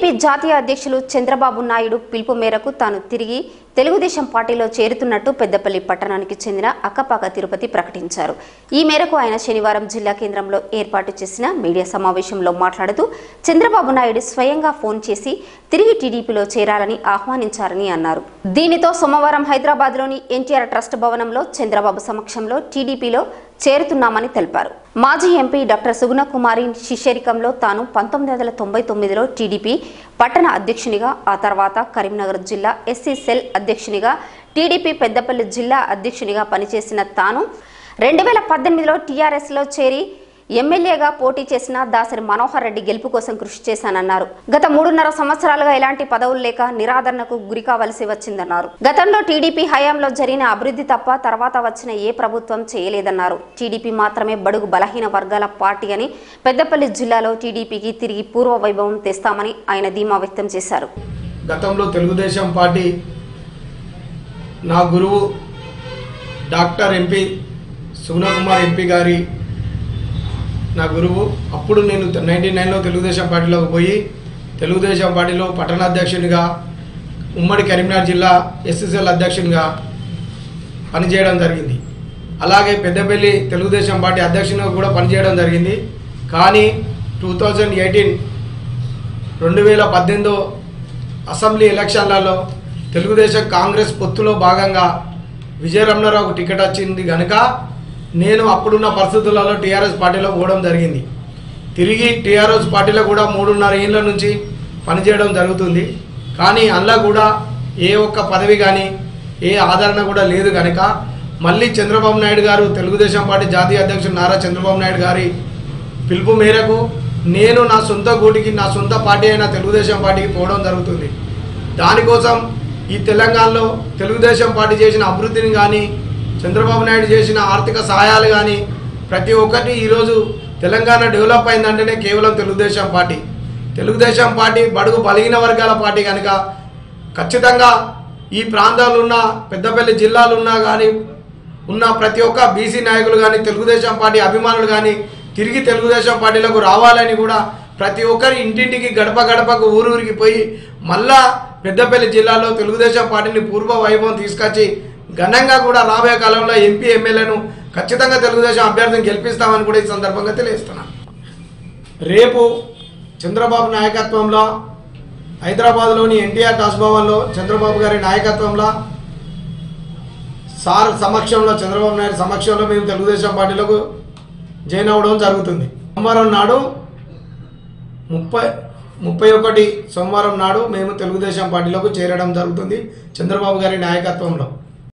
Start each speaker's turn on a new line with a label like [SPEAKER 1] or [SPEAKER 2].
[SPEAKER 1] TDP జాతీయ అధ్యక్షులు చంద్రబాబు నాయుడు పిలుపు మేరకు తాను తిరిగి తెలుగుదేశం పార్టీలో చేరుతున్నట్టు పెద్దపల్లి పట్టణానికి చెందిన అక్కపాక తిరుపతి ప్రకటించారు ఈ మేరకు ఆయన శనివారం జిల్లా కేంద్రంలో ఏర్పాటు చేసిన మీడియా సమావేశంలో మాట్లాడుతూ చంద్రబాబు నాయుడు స్వయంగా ఫోన్ చేసి తిరిగి టీడీపీలో చేరాలని ఆహ్వానించారని అన్నారు దీనితో సోమవారం హైదరాబాద్లోని ఎన్టీఆర్ ట్రస్ట్ భవనంలో చంద్రబాబు సమక్షంలో టీడీపీలో చేరుతున్నామని తెలిపారు మాజీ ఎంపీ డాక్టర్ సుగుణ కుమారి శిష్యరికంలో తాను పంతొమ్మిది వందల తొంభై తొమ్మిదిలో టీడీపీ పట్టణ అధ్యక్షునిగా ఆ తర్వాత కరీంనగర్ జిల్లా ఎస్సీ సెల్ అధ్యక్షునిగా టీడీపీ పెద్దపల్లి జిల్లా అధ్యక్షునిగా పనిచేసిన తాను రెండు వేల పద్దెనిమిదిలో టీఆర్ఎస్లో చేరి ఎమ్మెల్యేగా పోటీ చేసిన దాసరి మనోహర్ రెడ్డి గెలుపు కోసం కృషి చేశానన్నారు గత మూడున్నర సంవత్సరాలుగా ఎలాంటి పదవులు లేక నిరాదరణకు గురి కావలసి వచ్చిందన్నారు గతంలో టీడీపీ హయాంలో జరిగిన అభివృద్ధి తప్ప తర్వాత వచ్చిన ఏ ప్రభుత్వం చేయలేదన్నారు టీడీపీ మాత్రమే బడుగు బలహీన వర్గాల పార్టీ అని పెద్దపల్లి జిల్లాలో టీడీపీకి తిరిగి పూర్వ వైభవం తెస్తామని ఆయన ధీమా వ్యక్తం చేశారు
[SPEAKER 2] గతంలో తెలుగుదేశం పార్టీ నా గురువు డాక్టర్ ఎంపీ సుగుణకుమార్ ఎంపీ గారి నా గురువు అప్పుడు నేను నైన్టీ నైన్లో తెలుగుదేశం పార్టీలోకి పోయి తెలుగుదేశం పార్టీలో పట్టణాధ్యక్షునిగా ఉమ్మడి కరీంనగర్ జిల్లా ఎస్ఎస్ఎల్ అధ్యక్షునిగా పనిచేయడం జరిగింది అలాగే పెద్దపల్లి తెలుగుదేశం పార్టీ అధ్యక్షునిగా కూడా పనిచేయడం జరిగింది కానీ టూ థౌజండ్ ఎయిటీన్ రెండు వేల పద్దెనిమిదో అసెంబ్లీ ఎలక్షన్లలో తెలుగుదేశం కాంగ్రెస్ పొత్తులో భాగంగా విజయరమణారావుకు టికెట్ వచ్చింది కనుక నేను అప్పుడున్న పరిస్థితులలో టీఆర్ఎస్ పార్టీలో పోవడం జరిగింది తిరిగి టీఆర్ఎస్ పార్టీలో కూడా మూడున్నర ఏళ్ళ నుంచి పనిచేయడం జరుగుతుంది కానీ అందులో కూడా ఏ ఒక్క పదవి కానీ ఏ ఆదరణ కూడా లేదు కనుక మళ్ళీ చంద్రబాబు నాయుడు గారు తెలుగుదేశం పార్టీ జాతీయ అధ్యక్షుడు నారా చంద్రబాబు నాయుడు గారి పిలుపు మేరకు నేను నా సొంత గూటికి నా సొంత పార్టీ అయిన తెలుగుదేశం పార్టీకి పోవడం జరుగుతుంది దానికోసం ఈ తెలంగాణలో తెలుగుదేశం పార్టీ చేసిన అభివృద్ధిని కానీ చంద్రబాబు నాయుడు చేసిన ఆర్థిక సహాయాలు కానీ ప్రతి ఒక్కటి ఈరోజు తెలంగాణ డెవలప్ అయిందంటేనే కేవలం తెలుగుదేశం పార్టీ తెలుగుదేశం పార్టీ బడుగు బలిగిన వర్గాల పార్టీ కనుక ఖచ్చితంగా ఈ ప్రాంతాలు ఉన్న పెద్దపల్లి జిల్లాలు ఉన్నా కానీ ఉన్న ప్రతి ఒక్క బీసీ నాయకులు కానీ తెలుగుదేశం పార్టీ అభిమానులు కానీ తిరిగి తెలుగుదేశం పార్టీలకు రావాలని కూడా ప్రతి ఒక్కరి ఇంటింటికి గడప గడపకు ఊరూరికి పోయి మళ్ళా పెద్దపల్లి జిల్లాలో తెలుగుదేశం పార్టీని పూర్వ వైభవం తీసుకొచ్చి ఘనంగా కూడా రాబోయే కాలంలో ఎంపీ ఎమ్మెల్యేను ఖచ్చితంగా తెలుగుదేశం అభ్యర్థిని గెలిపిస్తామని కూడా ఈ సందర్భంగా తెలియజేస్తున్నాను రేపు చంద్రబాబు నాయకత్వంలో హైదరాబాద్లోని ఎన్టీఆర్ టాస్ భవన్లో చంద్రబాబు గారి నాయకత్వంలో సార్ సమక్షంలో చంద్రబాబు నాయుడు సమక్షంలో మేము తెలుగుదేశం పార్టీలకు జాయిన్ అవ్వడం జరుగుతుంది సోమవారం నాడు ముప్పై ముప్పై ఒకటి సోమవారం నాడు మేము తెలుగుదేశం పార్టీలోకి చేరడం జరుగుతుంది చంద్రబాబు గారి నాయకత్వంలో